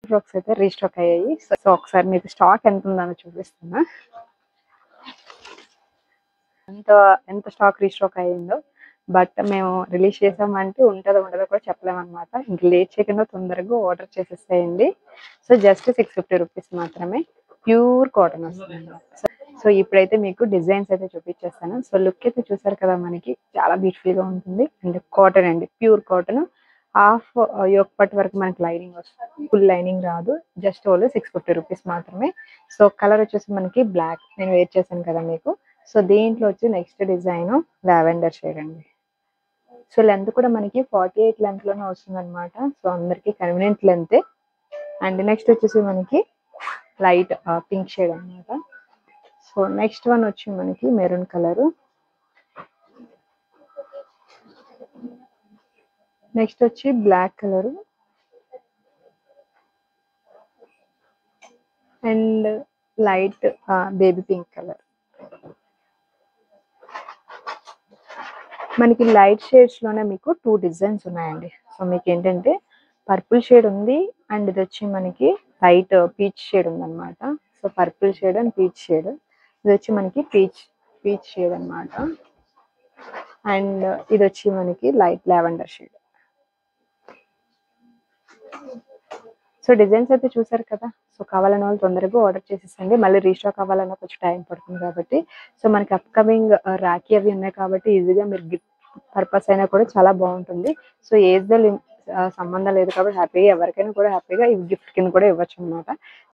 frocks అయితే restock అయ్యాయి so ఒకసారి మీకు స్టాక్ ఎంత ఉందని చూపిస్తున్నా ఎంత ఎంత స్టాక్ రీస్టాక్ అయ్యిందో బట్ మేము రిలీజ్ చేసామంటే ఉంటుందో ఉండదో కూడా చెప్పలేమన్నమాట ఇంక లేట్ చేయకుండా తొందరగా ఆర్డర్ చేసేసేయండి so just six fifty rupees మాత్రమే ప్యూర్ కాటన్ వస్తుంది సో ఇప్పుడైతే మీకు డిజైన్స్ అయితే చూపించేస్తాను సో లుక్ అయితే చూసారు కదా మనకి చాలా బ్యూటిఫుల్ గా ఉంటుంది అండ్ కాటన్ అండి ప్యూర్ కాటన్ హాఫ్ యోక్ పట్ వరకు మనకి లైనింగ్ వస్తుంది ఫుల్ లైనింగ్ రాదు just only six fifty rupees మాత్రమే సో కలర్ వచ్చేసి మనకి బ్లాక్ నేను వేర్ చేశాను కదా మీకు సో దీంట్లో వచ్చి నెక్స్ట్ డిజైన్ లావెండర్ షేడ్ అండి సో లెంత్ కూడా మనకి ఫార్టీ ఎయిట్ లెంత్ లోనే వస్తుంది అనమాట సో అందరికి కన్వీనియంట్ లెంత్ అండ్ నెక్స్ట్ వచ్చేసి మనకి లైట్ పింక్ షేడ్ అన్నమాట సో నెక్స్ట్ వన్ వచ్చి మనకి మెరూన్ కలర్ నెక్స్ట్ వచ్చి black colour and light baby pink colour మనకి లైట్ షేడ్స్ లోనే మీకు టూ డిజైన్స్ ఉన్నాయండి సో మీకు ఏంటంటే పర్పుల్ షేడ్ ఉంది అండ్ ఇది వచ్చి మనకి లైట్ పీచ్ షేడ్ ఉంది అనమాట so purple shade and peach shade ఇది వచ్చి మనకి పీచ్ పీచ్ షేడ్ అన్నమాట అండ్ ఇది వచ్చి మనకి light lavender shade so designs అయితే చూసారు కదా సో కావాలన్న వాళ్ళు తొందరగా ఆర్డర్ చేసేసండి మళ్ళీ రీస్టాక్ అవ్వాలన్నా కొంచెం టైం పడుతుంది కాబట్టి సో మనకి అప్కమింగ్ రాఖీ అవి ఉన్నాయి కాబట్టి ఈజీగా మీరు గిఫ్ట్ పర్పస్ అయినా కూడా చాలా బాగుంటుంది సో ఏజ్ తో లిమ్- ఆ, సంబంధం లేదు కాబట్టి హ్యాపీగా ఎవరికైనా కూడా హ్యాపీగా ఇవి గిఫ్ట్ కింద కూడా ఇవ్వచ్చు అనమాట